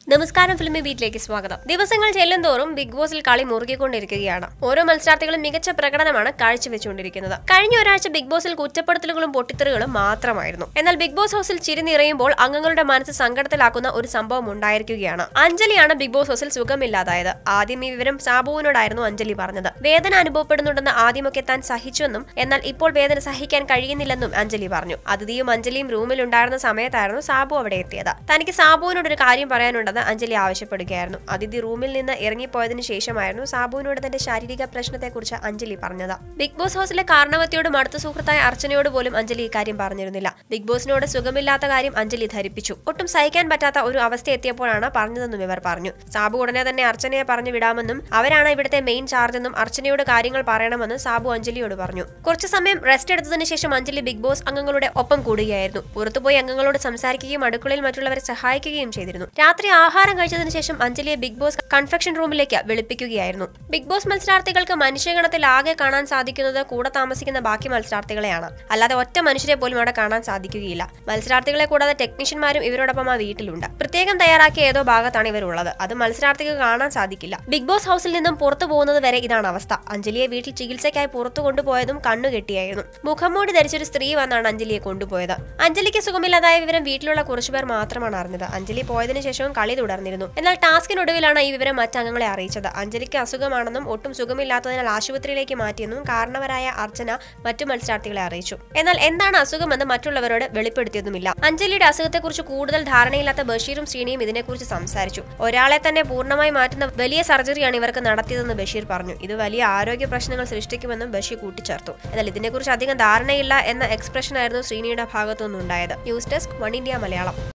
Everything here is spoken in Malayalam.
നമസ്കാരം ഫിലിമി ബീറ്റിലേക്ക് സ്വാഗതം ദിവസങ്ങൾ ചെല്ലുന്തോറും ബിഗ് ബോസിൽ കളി മുറുകിക്കൊണ്ടിരിക്കുകയാണ് ഓരോ മത്സരാർത്ഥികളും മികച്ച പ്രകടനമാണ് കാഴ്ചവെച്ചുകൊണ്ടിരിക്കുന്നത് കഴിഞ്ഞ ഒരാഴ്ച ബിഗ് ബോസിൽ കുറ്റപ്പെടുത്തലുകളും പൊട്ടിത്തെറികളും മാത്രമായിരുന്നു എന്നാൽ ബിഗ് ബോസ് ഹൗസിൽ ചിരി നിറയുമ്പോൾ അംഗങ്ങളുടെ മനസ്സ് സങ്കടത്തിലാക്കുന്ന ഒരു സംഭവം ഉണ്ടായിരിക്കുകയാണ് അഞ്ജലിയാണ് ബിഗ് ബോസ് ഹൗസിൽ സുഖമില്ലാതായത് ആദ്യം ഈ വിവരം സാബുവിനോടായിരുന്നു അഞ്ജലി പറഞ്ഞത് വേദന അനുഭവപ്പെടുന്നുണ്ടെന്ന് ആദ്യമൊക്കെ താൻ സഹിച്ചെന്നും എന്നാൽ ഇപ്പോൾ വേദന സഹിക്കാൻ കഴിയുന്നില്ലെന്നും അഞ്ജലി പറഞ്ഞു അതിഥിയും അഞ്ജലിയും റൂമിൽ ഉണ്ടായിരുന്ന സമയത്തായിരുന്നു സാബു അവിടെ എത്തിയത് തനിക്ക് സാബുവിനോട് ഒരു കാര്യം പറയാനുണ്ടെന്ന് അഞ്ജലി ആവശ്യപ്പെടുകയായിരുന്നു അതിഥി റൂമിൽ നിന്ന് ഇറങ്ങിപ്പോയതിനു ശേഷമായിരുന്നു സാബുവിനോട് തന്റെ ശാരീരിക പ്രശ്നത്തെക്കുറിച്ച് അഞ്ജലി പറഞ്ഞത് ബിഗ് ബോസ് ഹൗസിലെ കാരണവത്തിയോടും അടുത്ത സുഹൃത്തായ അർച്ചനയോട് പോലും അഞ്ജലി ഇക്കാര്യം പറഞ്ഞിരുന്നില്ല ബിഗ് ബോസിനോട് സുഖമില്ലാത്ത കാര്യം അഞ്ജലി ധരിപ്പിച്ചു ഒട്ടും സഹിക്കാൻ പറ്റാത്ത ഒരു അവസ്ഥ എത്തിയപ്പോഴാണ് പറഞ്ഞതെന്നും ഇവർ പറഞ്ഞു സാബു ഉടനെ തന്നെ അർച്ചനയെ പറഞ്ഞു വിടാമെന്നും അവരാണ് ഇവിടുത്തെ മെയിൻ ചാർജ് എന്നും അർച്ചനയോട് കാര്യങ്ങൾ പറയണമെന്നും സാബു അഞ്ജലിയോട് പറഞ്ഞു കുറച്ചു സമയം റെസ്റ്റ് എടുത്തതിനു ശേഷം അഞ്ജലി ബിഗ് ബോസ് അംഗങ്ങളുടെ ഒപ്പം കൂടുകയായിരുന്നു പുറത്തുപോയി അംഗങ്ങളോട് സംസാരിക്കുകയും അടുക്കളയിൽ മറ്റുള്ളവരെ സഹായിക്കുകയും ചെയ്തിരുന്നു രാത്രി ആഹാരം കഴിച്ചതിനു ശേഷം അഞ്ജലിയെ ബിഗ് ബോസ് കൺഫെക്ഷൻ റൂമിലേക്ക് വിളിപ്പിക്കുകയായിരുന്നു ബിഗ് ബോസ് മത്സരാർത്ഥികൾക്ക് മനുഷ്യഗണത്തിൽ ആകെ കാണാൻ സാധിക്കുന്നത് കൂടെ താമസിക്കുന്ന ബാക്കി മത്സരാർത്ഥികളെയാണ് അല്ലാതെ ഒറ്റ മനുഷ്യരെ പോലും അവിടെ കാണാൻ സാധിക്കുകയില്ല മത്സരാർത്ഥികളെ കൂടാതെ ടെക്നീഷ്യന്മാരും ഇവരോടൊപ്പം ആ വീട്ടിലുണ്ട് പ്രത്യേകം തയ്യാറാക്കിയ ഏതോ ഭാഗത്താണ് ഇവരുള്ളത് അത് മത്സരാർത്ഥികൾക്ക് കാണാൻ സാധിക്കില്ല ബിഗ് ബോസ് ഹൗസിൽ നിന്നും പുറത്തു പോകുന്നത് വരെ ഇതാണ് അവസ്ഥ അഞ്ജലിയെ വീട്ടിൽ ചികിത്സയ്ക്കായി പുറത്തു കൊണ്ടുപോയതും കണ്ണുകെട്ടിയായിരുന്നു മുഖംമൂടി ധരിച്ചൊരു സ്ത്രീ വന്നാണ് അഞ്ജലിയെ കൊണ്ടുപോയത് അഞ്ജലിക്ക് സുഖമില്ലാതായ വിവരം വീട്ടിലുള്ള കുറച്ചുപേർ മാത്രമാണ് അറിഞ്ഞത് അഞ്ജലി പോയതിനു ശേഷവും കളി തുടർന്നിരുന്നു എന്നാൽ ടാസ്കിനൊടുവിലാണ് ഈ വിവരം മറ്റംഗങ്ങളെ അറിയിച്ചത് അഞ്ജലിക്ക് അസുഖമാണെന്നും ഒട്ടും സുഖമില്ലാത്തതിനാൽ ആശുപത്രിയിലേക്ക് മാറ്റിയെന്നും കാരണവരായ അർച്ചന മറ്റു മത്സരാർത്ഥികളെ അറിയിച്ചു എന്നാൽ എന്താണ് അസുഖമെന്ന് മറ്റുള്ളവരോട് വെളിപ്പെടുത്തിയതുമില്ല അഞ്ജലിയുടെ അസുഖത്തെക്കുറിച്ച് കൂടുതൽ ധാരണയില്ലാത്ത ബഷീറും ശ്രീനിയും ഇതിനെക്കുറിച്ച് സംസാരിച്ചു ഒരാളെ തന്നെ പൂർണ്ണമായി മാറ്റുന്ന വലിയ സർജറിയാണ് ഇവർക്ക് നടത്തിയതെന്ന് ബഷീർ പറഞ്ഞു ഇത് വലിയ ആരോഗ്യ പ്രശ്നങ്ങൾ സൃഷ്ടിക്കുമെന്നും ബഷീർ കൂട്ടിച്ചേർത്തു എന്നാൽ ഇതിനെക്കുറിച്ച് അധികം ധാരണയില്ല എന്ന എക്സ്പ്രഷൻ ആയിരുന്നു ശ്രീനിയുടെ ഭാഗത്തുനിന്നുണ്ടായത് news desk one India Malayalam